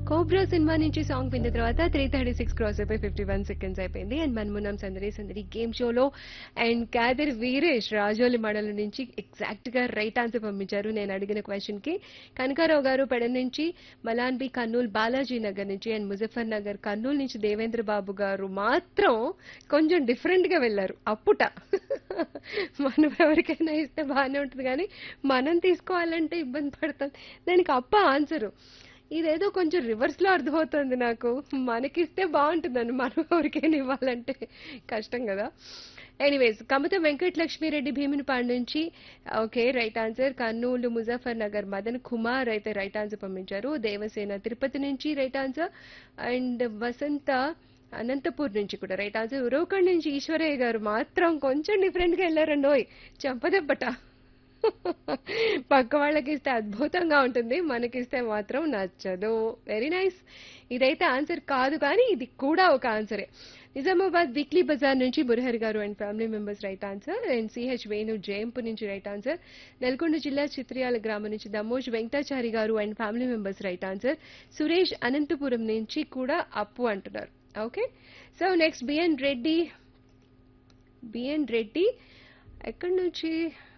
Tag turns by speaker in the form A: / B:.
A: cobra cinema నుంచి song విన్న తర్వాత త్రీ థర్టీ సిక్స్ క్రాస్ అయిపోయి ఫిఫ్టీ వన్ సెకండ్స్ అయిపోయింది అండ్ మన్మునం సందడి సందడి గేమ్ షోలో అండ్ కాదర్ వీరేష్ రాజోలి మడల నుంచి ఎగ్జాక్ట్ గా రైట్ ఆన్సర్ పంపించారు నేను అడిగిన క్వశ్చన్ కి కనకారావు గారు పెడ నుంచి మలాన్బి కర్నూలు బాలాజీ నగర్ నుంచి అండ్ ముజఫర్ నగర్ కర్నూలు నుంచి దేవేంద్ర బాబు గారు మాత్రం కొంచెం డిఫరెంట్ గా వెళ్ళారు అప్పుట మనం ఎవరికైనా ఇస్తే బాగానే ఉంటుంది కానీ మనం తీసుకోవాలంటే ఇబ్బంది పడతాం దానికి అప్ప ఆన్సరు ఇదేదో కొంచెం రివర్స్ లో అర్థమవుతుంది నాకు మనకిస్తే బాగుంటుందని మనం ఎవరికైనా ఇవ్వాలంటే కష్టం కదా ఎనీవేస్ కమత వెంకట లక్ష్మీరెడ్డి భీమునిపాడు నుంచి okay right answer Kurnool Muzaffar Nagar Madan Kumar అయితే రైట్ ఆన్సర్ పంపించారు దేవసేన తిరుపతి నుంచి right answer and Vasantha Anantapur నుంచి కూడా రైట్ ఆన్సర్ ఉరవకండ్ నుంచి ఈశ్వరయ్య గారు మాత్రం కొంచెం డిఫరెంట్ గా వెళ్ళారండోయ్ చంపదెబ్బట పక్క వాళ్ళకి ఇస్తే అద్భుతంగా ఉంటుంది మనకిస్తే మాత్రం నచ్చదు వెరీ నైస్ ఇదైతే ఆన్సర్ కాదు కానీ ఇది కూడా ఒక ఆన్సరే నిజామాబాద్ వీక్లీ బజార్ నుంచి Murahari garu and family members right answer and CH Venu Jayampu నుంచి రైట్ ఆన్సర్ నల్గొండ జిల్లా చిత్రియాల గ్రామం నుంచి దమోజ్ Venkatachari garu and family members right answer Suresh Anantapuram నుంచి కూడా అప్పు అంటున్నారు okay so next BN Reddy BN Reddy ఎక్కడి నుంచి